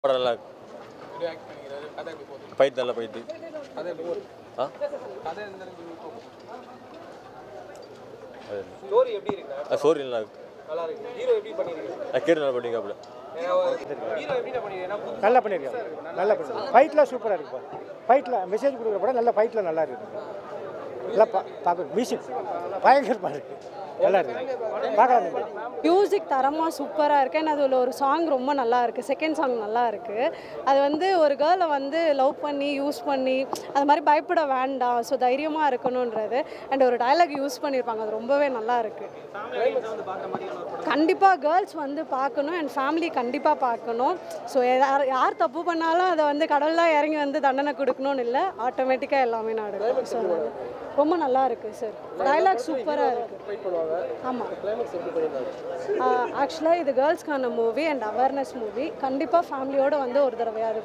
படம் நல்லா இருக்கு எப்படி ஆக்ட் பண்ணிக்கிறாரு கதை எப்படி போகுது ஃபைட் நல்லா ஃபைட்டு கதை எப்படி போகுது ஆ கதை எந்த அளவுக்கு எப்படி போகுது அது ஸ்டோரி எப்படி இருக்கு சோரி நல்லா இருக்கு நல்லா இருக்கு ஹீரோ எப்படி பண்ணிருக்கீங்க நான் கேட்டு நல்லா பண்ணிக்காப்புல ஹீரோ எப்படி பண்ணிருக்கீங்க புது நல்லா பண்ணியிருக்காங்க நல்லா பண்ணிருக்காங்க ஃபைட்லாம் சூப்பராக இருக்குப்பா ஃபைட்டில் மெசேஜ் கொடுக்குற படம் நல்ல ஃபைட்டில் நல்லா இருக்கு நல்லா பா பார்க்க மியூசிக் பயங்கரமாக இருக்கு நல்லா இருக்கு பார்க்கலாம் நீங்க. மியூசிக் தரமாக சூப்பராக இருக்கு அண்ட் அதில் ஒரு சாங் ரொம்ப நல்லா இருக்குது செகண்ட் சாங் நல்லா இருக்குது அது வந்து ஒரு கேர்ளை வந்து லவ் பண்ணி யூஸ் பண்ணி அது மாதிரி பயப்பட வேண்டாம் ஸோ தைரியமாக இருக்கணுன்றது அண்ட் ஒரு டயலாக் யூஸ் பண்ணியிருப்பாங்க அது ரொம்பவே நல்லா இருக்குது கண்டிப்பாக கேர்ள்ஸ் வந்து பார்க்கணும் அண்ட் ஃபேமிலி கண்டிப்பாக பார்க்கணும் ஸோ யார் யார் தப்பு பண்ணாலும் அதை வந்து கடலில் இறங்கி வந்து தண்டனை கொடுக்கணும்னு இல்லை ஆட்டோமேட்டிக்காக எல்லாமே நடக்கும் ஸோ ரொம்ப நல்லா இருக்குது சார் டயலாக் சூப்பராக இருக்குது ஃபைட் பண்ணுவாங்க ஆமாம் கிளைமேக்ஸ் எப்படி பண்ணியிருந்தாரு ஆக்சுவலாக இது கேர்ள்ஸ்க்கான மூவி அண்ட் அவேர்னஸ் மூவி கண்டிப்பாக ஃபேமிலியோட வந்து ஒரு தடவையாவது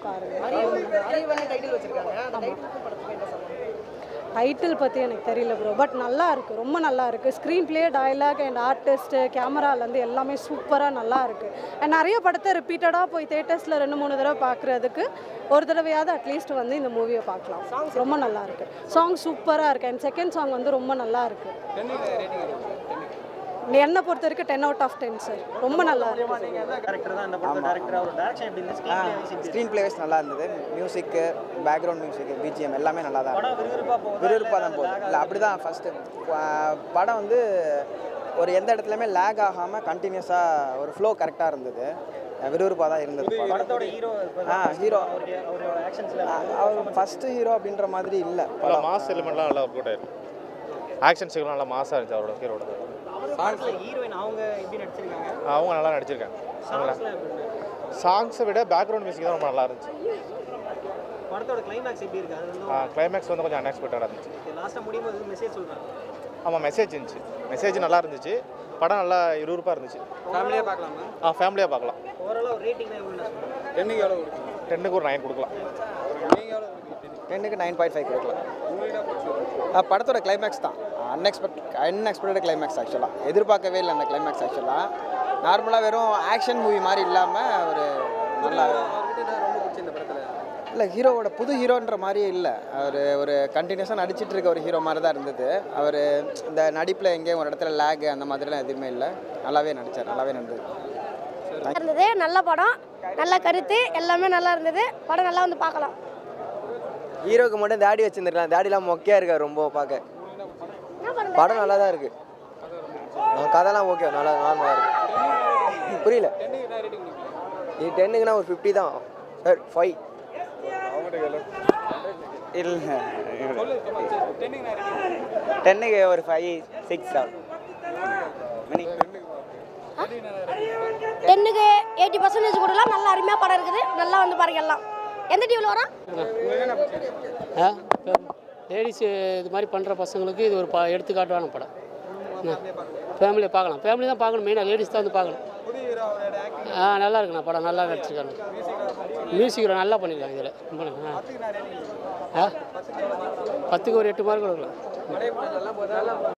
பாருங்க டைட்டில் பற்றி எனக்கு தெரியல ப்ரோ பட் நல்லா இருக்குது ரொம்ப நல்லா இருக்குது screenplay dialogue and artist கேமராலேருந்து எல்லாமே சூப்பராக நல்லா இருக்குது அண்ட் நிறைய படத்தை ரிப்பீட்டடாக போய் தேட்டர்ஸில் ரெண்டு மூணு தடவை பார்க்குறதுக்கு ஒரு தடவையாவது அட்லீஸ்ட் வந்து இந்த மூவியை பார்க்கலாம் ரொம்ப நல்லா இருக்குது சாங் சூப்பராக இருக்குது அண்ட் செகண்ட் சாங் வந்து ரொம்ப நல்லா இருக்குது டென்னுக்கு ரேட்டிங் என்னை பொறுத்த வரைக்கும் ten out of ten sir ரொம்ப நல்லா இருக்கு ஸ்க்ரீன் பிளேஸ் நல்லா இருந்தது மியூசிக்கு பேக்ரவுண்ட் மியூசிக் பிஜிஎம் எல்லாமே நல்லா தான் விறுவிறுப்பாக தான் போகுது இல்லை அப்படி தான் ஃபஸ்ட்டு படம் வந்து ஒரு எந்த இடத்துலையுமே லேக் ஆகாமல் கண்டினியூஸாக ஒரு ஃப்ளோ கரெக்டாக இருந்தது விறுவிறுப்பாக தான் இருந்தது படத்தோட ஹீரோ ஆ ஹீரோ அவர் ஃபஸ்ட்டு ஹீரோ அப்படின்ற மாதிரி இல்லை நல்லா மாஸ் எலிமெண்ட்லாம் நல்லா ஒர்க் அவுட் ஆயிருக்கு ஆக்ஷன் சீக்வல் நல்லா மாஸாக இருந்துச்சு அவரோட ஹீரோட அவங்க நல்லா நடிச்சிருக்காங்க சாங்ஸை விட பேக்ரவுண்ட் மியூசிக் தான் ரொம்ப நல்லா இருந்துச்சு படத்தோட கிளைமேக்ஸ் எப்படி இருக்கு அது வந்து கிளைமேக்ஸ் வந்து கொஞ்சம் அன்எக்ஸ்பெக்டடாக இருந்துச்சு லாஸ்ட்டாக முடியும் போது மெசேஜ் சொல்கிறாங்க ஆமாம் மெசேஜ் இருந்துச்சு மெசேஜ் நல்லா இருந்துச்சு படம் நல்லா விறுவிறுப்பாக இருந்துச்சு ஃபேமிலியாக பார்க்கலாமா ஆ ஃபேமிலியாக பார்க்கலாம் ஓவராலாக ஒரு ரேட்டிங்னா எவ்வளோ நான் சொல்கிறேன் டென்னுக்கு எவ்வளோ கொடுக்குறீங்க டென்னுக்கு ஒரு நைன் கொடுக்கலாம் நீங்கள் எவ்வளோ கொடுக்குறீங்க டென்னுக்கு நைன் பாயிண்ட் ஃபைவ் கொடுக்கலாம் உங்களுக்கு என்ன பிடிச்சிருக்கு ஆ, படத்தோட கிளைமேக்ஸ் தான் அன்எக்ஸ்பெக்ட் அன்எக்ஸ்பெக்டட் கிளைமேக்ஸ் ஆக்சுவலாக எதிர்பார்க்கவே இல்லை அந்த கிளைமேக்ஸ் ஆக்சுவலாக நார்மலாக வெறும் ஆக்ஷன் மூவி மாதிரி இல்லாமல் ஒரு நல்ல அவர்கிட்ட என்ன ரொம்ப பிடிச்சி இந்த படத்தில் இல்லை ஹீரோவோட புது ஹீரோன்ற மாதிரியே இல்லை அவர் ஒரு கண்டினியூஸாக நடிச்சிட்டு இருக்க ஒரு ஹீரோ மாதிரி தான் இருந்தது அவர் இந்த நடிப்பில் எங்கேயும் ஒரு இடத்துல லேக் அந்த மாதிரிலாம் எதுவுமே இல்லை நல்லாவே நடித்தார் நல்லாவே நடந்தது இருந்தது நல்ல படம் நல்ல கருத்து எல்லாமே நல்லா இருந்தது படம் நல்லா வந்து பார்க்கலாம் ஹீரோக்கு மட்டும் தாடி வச்சுருந்துருக்கலாம் தாடிலாம் மொக்கையாக இருக்கா ரொம்ப பார்க்க படம் நல்லா தான் இருக்குது கதைலாம் ஓகே நல்லா நார்மலாக இருக்கு புரியல டென்னுக்கு என்ன ரேட்டிங் கொடுக்குறீங்க இது டென்னுக்குனா ஒரு ஃபிஃப்டி தான் சார் ஃபைவ் இல்லை சொல்லு சும்மா சரி டென்னுக்கு என்ன ரேட்டிங் டென்னுக்கு ஒரு ஃபைவ் சிக்ஸ் தான் டென்னுக்கு எயிட்டி பர்சன்டேஜ் கொடுக்கலாம் நல்ல அருமையாக படம் இருக்குது நல்லா வந்து பாருங்க எல்லாம் எந்த டிவியில் வரோம் லேடிஸ் இது மாதிரி பண்ணுற பசங்களுக்கு இது ஒரு ப எடுத்துக்காட்டான படம் ஃபேமிலியை பார்க்கலாம் ஃபேமிலி தான் பார்க்கணும் மெயினாக லேடிஸ் தான் வந்து பார்க்கணும் புது ஹீரோ அவரோட ஆக்டிங் ஆ நல்லா இருக்குண்ணா படம் நல்லா நடிச்சிருக்காங்க மியூசிக் நல்லா பண்ணியிருக்காங்க இதில் ரொம்ப நல்லா. ஆ ஆ பத்துக்கு ஒரு எட்டு மார்க் கொடுக்கலாம் மழை நல்லா போதா